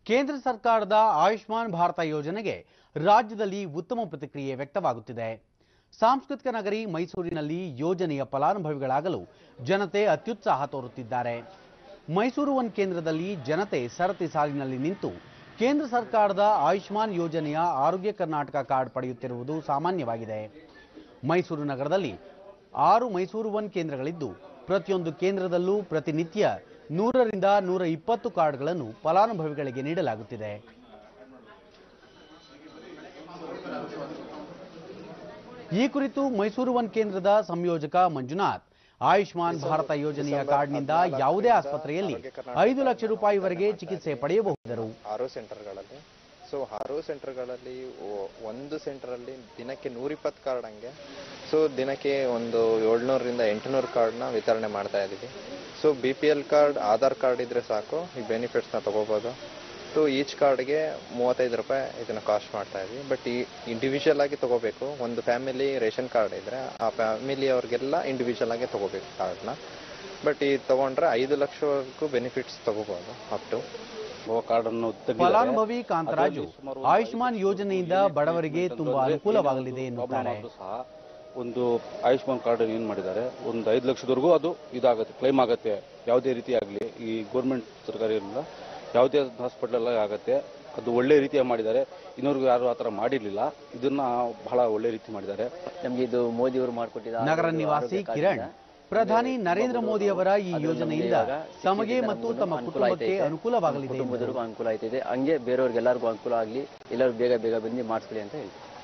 ಕೇಂದ್ರ ಸರ್ಕಾರದ ಆಯುಷ್ಮಾನ್ ಭಾರತ ಯೋಜನೆಗೆ ರಾಜ್ಯದಲ್ಲಿ ಉತ್ತಮ ಪ್ರತಿಕ್ರಿಯೆ ವ್ಯಕ್ತವಾಗುತ್ತಿದೆ ಸಾಂಸ್ಕೃತಿಕ ನಗರಿ ಮೈಸೂರಿನಲ್ಲಿ ಯೋಜನೆಯ ಫಲಾನುಭವಿಗಳಾಗಲು ಜನತೆ ಅತ್ಯುತ್ಸಾಹ ತೋರುತ್ತಿದ್ದಾರೆ ಮೈಸೂರು ಒನ್ ಕೇಂದ್ರದಲ್ಲಿ ಜನತೆ ಸರತಿ ಸಾಲಿನಲ್ಲಿ ನಿಂತು ಕೇಂದ್ರ ಸರ್ಕಾರದ ಆಯುಷ್ಮಾನ್ ಯೋಜನೆಯ ಆರೋಗ್ಯ ಕರ್ನಾಟಕ ಕಾರ್ಡ್ ಪಡೆಯುತ್ತಿರುವುದು ಸಾಮಾನ್ಯವಾಗಿದೆ ಮೈಸೂರು ನಗರದಲ್ಲಿ ಆರು ಮೈಸೂರು ಒನ್ ಕೇಂದ್ರಗಳಿದ್ದು ಪ್ರತಿಯೊಂದು ಕೇಂದ್ರದಲ್ಲೂ ಪ್ರತಿನಿತ್ಯ ನೂರರಿಂದ ನೂರ ಇಪ್ಪತ್ತು ಕಾರ್ಡ್ಗಳನ್ನು ಫಲಾನುಭವಿಗಳಿಗೆ ನೀಡಲಾಗುತ್ತಿದೆ ಈ ಕುರಿತು ಮೈಸೂರು ಒನ್ ಕೇಂದ್ರದ ಸಂಯೋಜಕ ಮಂಜುನಾಥ್ ಆಯುಷ್ಮಾನ್ ಭಾರತ ಯೋಜನೆಯ ಕಾರ್ಡ್ನಿಂದ ಯಾವುದೇ ಆಸ್ಪತ್ರೆಯಲ್ಲಿ ಐದು ಲಕ್ಷ ರೂಪಾಯಿವರೆಗೆ ಚಿಕಿತ್ಸೆ ಪಡೆಯಬಹುದರು ಆರೋ ಸೆಂಟರ್ಗಳಲ್ಲಿ ಸೊ ಆರೋ ಸೆಂಟರ್ಗಳಲ್ಲಿ ಒ- ಒಂದು ಸೆಂಟರಲ್ಲಿ ದಿನಕ್ಕೆ ನೂರಿಪ್ಪತ್ತು ಕಾರ್ಡ್ ಹಂಗೆ ಸೊ ದಿನಕ್ಕೆ ಒಂದು ಏಳ್ನೂರರಿಂದ ಎಂಟುನೂರು ಕಾರ್ಡ್ನ ವಿತರಣೆ ಮಾಡ್ತಾ ಇದ್ದೀವಿ so B P L card Aadhaar card ಇದ್ರೆ ಸಾಕು ಈ ಬೆನಿಫಿಟ್ಸ್ನ ತಗೋಬೋದು ಸೊ ಈಚ್ ಕಾರ್ಡ್ಗೆ ಮೂವತ್ತೈದು ರೂಪಾಯಿ ಇದನ್ನ ಕಾಸ್ಟ್ ಮಾಡ್ತಾ ಇದ್ವಿ ಬಟ್ ಈ ಇಂಡಿವಿಜುವಲ್ ಆಗಿ ತಗೋಬೇಕು ಒಂದು ಫ್ಯಾಮಿಲಿ ರೇಷನ್ ಕಾರ್ಡ್ ಇದ್ರೆ ಆ ಫ್ಯಾಮಿಲಿ ಅವ್ರಿಗೆಲ್ಲ ಇಂಡಿವಿಜುವಲ್ ಆಗಿ ತಗೋಬೇಕು ಕಾರ್ಡ್ನ ಬಟ್ ಈ ತಗೊಂಡ್ರೆ ಐದು ಲಕ್ಷವರೆಗೂ ಬೆನಿಫಿಟ್ಸ್ ತಗೋಬಹುದು ಅಪ್ ಟು ಕಾರ್ಡನ್ನು ಫಲಾನುಭವಿ ಕಾಂತರಾಜು ಆಯುಷ್ಮಾನ್ ಯೋಜನೆಯಿಂದ ಬಡವರಿಗೆ ತುಂಬಾ ಅನುಕೂಲವಾಗಲಿದೆ ಎನ್ನುತ್ತಾರೆ ಸಹ ಒಂದು ಆಯುಷ್ಮಾನ್ ಕಾರ್ಡ್ ಏನ್ ಮಾಡಿದ್ದಾರೆ ಒಂದು ಐದು ಲಕ್ಷದವರೆಗೂ ಅದು ಇದಾಗುತ್ತೆ ಕ್ಲೈಮ್ ಆಗುತ್ತೆ ಯಾವುದೇ ರೀತಿ ಆಗಲಿ ಈ ಗೌರ್ಮೆಂಟ್ ಸರ್ಕಾರದಿಂದ ಯಾವುದೇ ಹಾಸ್ಪಿಟಲ್ ಆಗುತ್ತೆ ಅದು ಒಳ್ಳೆ ರೀತಿಯಾಗಿ ಮಾಡಿದ್ದಾರೆ ಇನ್ನೊರ್ಗೂ ಯಾರು ಆ ಥರ ಮಾಡಿರ್ಲಿಲ್ಲ ಇದನ್ನ ಬಹಳ ಒಳ್ಳೆ ರೀತಿ ಮಾಡಿದ್ದಾರೆ ನಮ್ಗೆ ಇದು ಮೋದಿ ಅವರು ಮಾಡಿಕೊಟ್ಟಿದ ನಗರ ನಿವಾಸಿ ಕಿರಣ್ ಪ್ರಧಾನಿ ನರೇಂದ್ರ ಮೋದಿ ಅವರ ಈ ಯೋಜನೆಯಿಂದ ತಮಗೆ ಮತ್ತು ತಮ್ಮ ಕುಟುಂಬಕ್ಕೆ ಅನುಕೂಲವಾಗಲಿದೆ ಎಂದರು. ಕುಟುಂಬದವ್ರಿಗೂ ಅನುಕೂಲ ಆಯ್ತಿದೆ ಹಂಗೆ ಬೇರೆಯವ್ರಿಗೆಲ್ಲರಿಗೂ ಅನುಕೂಲ ಆಗಲಿ ಎಲ್ಲರೂ ಬೇಗ ಬೇಗ ಬಂದು ಮಾಡಿಸ್ಕೊಳ್ಳಿ ಅಂತ ಹೇಳ್ತೀವಿ